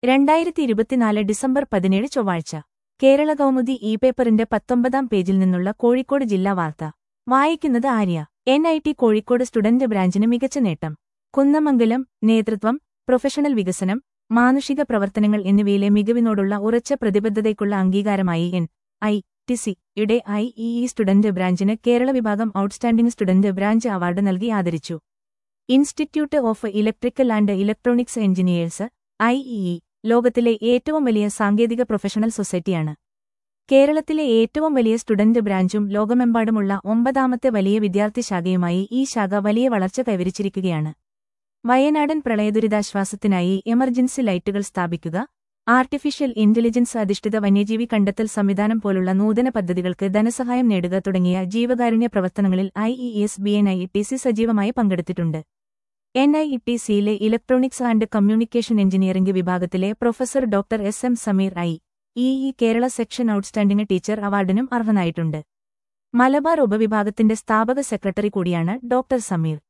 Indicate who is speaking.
Speaker 1: രണ്ടായിരത്തി ഇരുപത്തിനാല് ഡിസംബർ പതിനേഴ് ചൊവ്വാഴ്ച കേരള കൗമുദി ഇ പേപ്പറിന്റെ പത്തൊമ്പതാം പേജിൽ നിന്നുള്ള കോഴിക്കോട് ജില്ലാ വാർത്ത വായിക്കുന്നത് Arya N I T Kozhikode student ബ്രാഞ്ചിന് മികച്ച നേട്ടം കുന്നമംഗലം നേതൃത്വം പ്രൊഫഷണൽ വികസനം മാനുഷിക പ്രവർത്തനങ്ങൾ എന്നിവയിലെ മികവിനോടുള്ള ഉറച്ച പ്രതിബദ്ധതയ്ക്കുള്ള അംഗീകാരമായി എൻ ഐ ടി സി യുടെ ഐ ഇ ഇ സ്റ്റുഡന്റ് ബ്രാഞ്ചിന് കേരള വിഭാഗം ഔട്ട്സ്റ്റാൻഡിംഗ് സ്റ്റുഡന്റ് ബ്രാഞ്ച് അവാർഡ് നൽകി ആദരിച്ചു institute of electrical and electronics engineers I E ലോകത്തിലെ ഏറ്റവും വലിയ സാങ്കേതിക പ്രൊഫഷണൽ സൊസൈറ്റിയാണ് കേരളത്തിലെ ഏറ്റവും വലിയ സ്റ്റുഡന്റ് ബ്രാഞ്ചും ലോകമെമ്പാടുമുള്ള ഒമ്പതാമത്തെ വലിയ വിദ്യാർത്ഥി ശാഖയുമായി ഈ ശാഖ വലിയ വളർച്ച കൈവരിച്ചിരിക്കുകയാണ് വയനാടൻ പ്രളയദുരിതാശ്വാസത്തിനായി എമർജൻസി ലൈറ്റുകൾ സ്ഥാപിക്കുക ആർട്ടിഫിഷ്യൽ ഇന്റലിജൻസ് അധിഷ്ഠിത വന്യജീവി കണ്ടെത്തൽ സംവിധാനം പോലുള്ള നൂതന പദ്ധതികൾക്ക് ധനസഹായം നേടുക തുടങ്ങിയ ജീവകാരുണ്യ പ്രവർത്തനങ്ങളിൽ I E S B N I T C സജീവമായി പങ്കെടുത്തിട്ടുണ്ട് എൻ ഐ ടി സിയിലെ ഇലക്ട്രോണിക്സ് ആൻഡ് കമ്മ്യൂണിക്കേഷൻ എഞ്ചിനീയറിംഗ് വിഭാഗത്തിലെ professor doctor S M Sameer I E E Kerala section outstanding teacher അവാർഡിനും അർഹനായിട്ടുണ്ട് മലബാർ ഉപവിഭാഗത്തിന്റെ സ്ഥാപക സെക്രട്ടറി കൂടിയാണ് ഡോക്ടർ സമീർ